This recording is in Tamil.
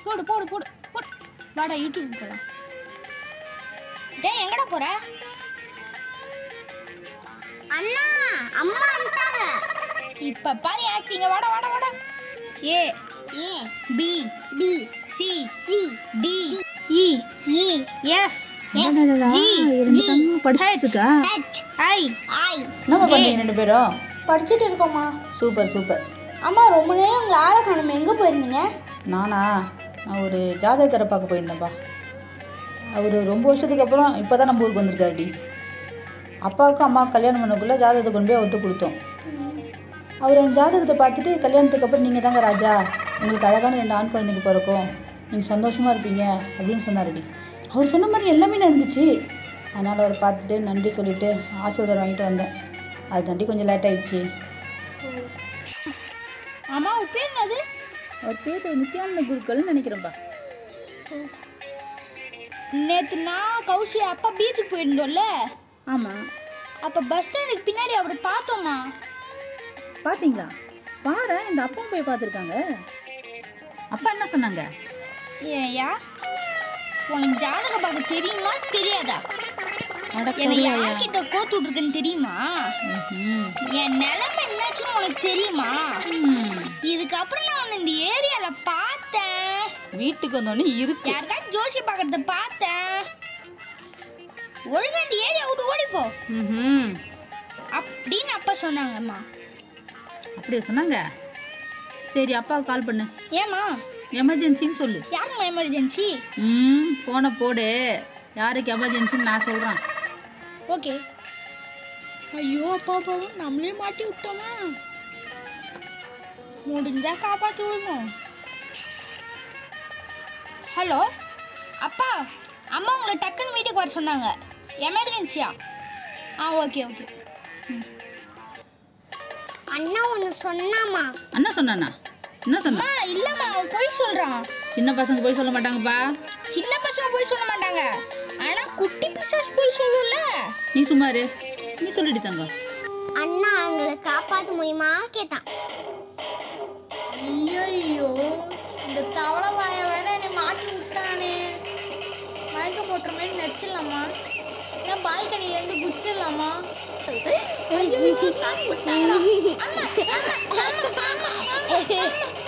போடு போடு போடு போடு வாடா யூடியூப் போலாம் டேய் எங்கடா போற அண்ணா அம்மா வந்துட்டாங்க இப்ப பாரு ஆக்டிங்க வாடா வாடா வாடா A A B B C C D E E F G படிச்சுட்டு இருக்கா ஹெச் ஐ ஐ என்னம்மா பண்றீங்க ரெண்டு பேரும் படிச்சுட்டு இருக்கோமா சூப்பர் சூப்பர் அம்மா ரொம்ப நேரம் உங்களை ஆளை காணுமே எங்கே போயிருந்தீங்க நானா நான் ஒரு ஜாதகரை பார்க்க போயிருந்தேன்ப்பா அவர் ரொம்ப வருஷத்துக்கு அப்புறம் இப்போ தான் நம்ம ஊருக்கு வந்திருக்காருடி அப்பாவுக்கும் அம்மா கல்யாணம் பண்ணக்குள்ளே ஜாதகத்தை கொண்டு போய் அவர்கிட்ட கொடுத்தோம் அவர் அந்த ஜாதகத்தை பார்த்துட்டு கல்யாணத்துக்கு அப்புறம் நீங்கள் தாங்க ராஜா உங்களுக்கு அழகான ரெண்டு ஆண் குழந்தைங்க பிறக்கும் நீங்கள் சந்தோஷமாக இருப்பீங்க அப்படின்னு சொன்னாருடி அவர் சொன்ன மாதிரி எல்லாமே நடந்துச்சு அதனால் அவர் பார்த்துட்டு நன்றி சொல்லிட்டு ஆசீர்வாதம் வாங்கிட்டு வந்தேன் அது தாண்டி கொஞ்சம் லேட் ஆயிடுச்சு அம்மா உன் பேர் என்னது அவர் பேர் நித்யானந்த குருக்கள்னு நினைக்கிறேன்ப்பா நேற்று நான் கௌஷி அப்பா பீச்சுக்கு போயிருந்தோம்ல ஆமாம் அப்போ பஸ் ஸ்டாண்டுக்கு பின்னாடி அவரை பார்த்தோம்மா பாத்தீங்களா பாரு இந்த அப்பா போய் பார்த்துருக்காங்க அப்பா என்ன சொன்னாங்க ஏயா உனக்கு ஜாதகம் பார்க்க தெரியுமா தெரியாதா அட என்னை கருவாயா. யார்கிட்ட கோத்து விட்ருக்குன்னு தெரியுமா ம்ஹும். என் நிலைமை என்னாச்சுன்னு உனக்கு தெரியுமா ம். இதுக்கப்புறம் நான் உன்னை இந்த ஏரியாவில் பார்த்தேன் வீட்டுக்கு வந்தோடனே இருக்கு யாருக்காச்சும் ஜோசி பார்க்கறத பார்த்தேன் ஒழுங்கா இந்த ஏரியா விட்டு ஓடிப்போ ம்ஹும். அப்படின்னு அப்பா சொன்னாங்கம்மா அப்படியா சொன்னாங்க சரி அப்பாவுக்கு கால் பண்ணு ஏம்மா எமர்ஜென்சின்னு சொல்லு யாரும்மா எமர்ஜென்சி ம் ஃபோனை போடு யாருக்கு எமர்ஜென்சின்னு நான் சொல்கிறேன் ஓகே ஐயோ அப்பா அப்பாவும் நம்மளே மாட்டி விட்டோமா முடிஞ்சா காப்பாற்றி விடுவோம் ஹலோ அப்பா அம்மா உங்களை டக்குன்னு வீட்டுக்கு வர சொன்னாங்க எமர்ஜென்சியா ஆ ஓகே ஓகே அண்ணா ஒன்று சொன்னாமா என்ன சொன்னானா என்ன சொன்னா அம்மா இல்லைம்மா அவன் போய் சொல்கிறான் சின்ன பசங்க போய் சொல்ல மாட்டாங்கப்பா சின்ன பசங்க போய் சொல்ல மாட்டாங்க ஆனால் குட்டி பிசாஸ் போய் சொல்லும்ல நீ சும்மாரு நீ சொல்லிட்டு தங்கம் அண்ணா எங்களை காப்பாற்ற முடியுமா கேட்டான் ஐயோ இந்த தவளை வாய வேற என்னை மாட்டி விட்டானே மயக்க போட்டுற மாதிரி நடிச்சிடலாமா ஏன் பால்கனிலேருந்து குச்சிடலாமா ஐயோ, start பண்ணிட்டாங்களா? அம்மா, அம்மா, அம்மா, அம்மா, அம்மா, அம்மா.